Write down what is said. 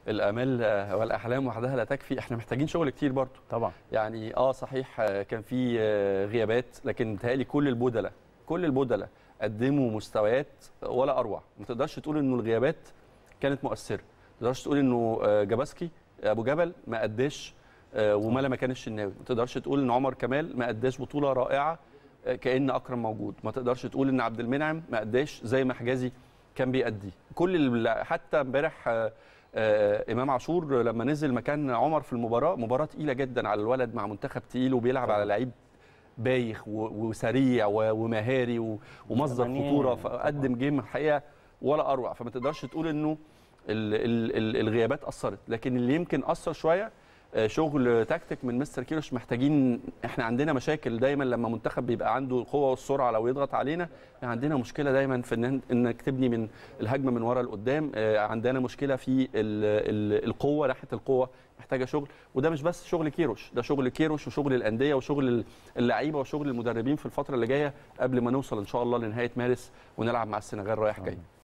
الامال آه، والاحلام وحدها لا تكفي احنا محتاجين شغل كتير برضه طبعا يعني اه صحيح آه، كان في آه، غيابات لكن متهيألي كل البدلاء كل البدلاء قدموا مستويات ولا اروع ما تقدرش تقول انه الغيابات كانت مؤثره ما تقدرش تقول انه آه، جاباسكي ابو جبل ما اداش آه، وما ما كان الشناوي ما تقدرش تقول ان عمر كمال ما اداش بطوله رائعه آه، كان اكرم موجود ما تقدرش تقول ان عبد المنعم ما اداش زي ما حجازي كان بيأدي كل ال- حتى امبارح آه، آه، امام عاشور لما نزل مكان عمر في المباراه مباراه تقيله جدا على الولد مع منتخب تقيل وبيلعب على لعيب بايخ و- وسريع و- ومهاري و- ومصدر يعني خطوره طبعاً. فقدم جيم الحقيقه ولا اروع فما تقدرش تقول انه ال ال ال الغيابات اثرت لكن اللي يمكن اثر شويه آه، شغل تكتيك من مستر كيروش محتاجين احنا عندنا مشاكل دايما لما منتخب بيبقى عنده القوه والسرعه لو يضغط علينا عندنا مشكله دايما في ان انك تبني من الهجمه من ورا لقدام آه، عندنا مشكله في ال ال القوه ناحيه القوه محتاجه شغل وده مش بس شغل كيروش ده شغل كيروش وشغل الانديه وشغل اللعيبه وشغل المدربين في الفتره اللي جايه قبل ما نوصل ان شاء الله لنهايه مارس ونلعب مع السنغال رايح جاي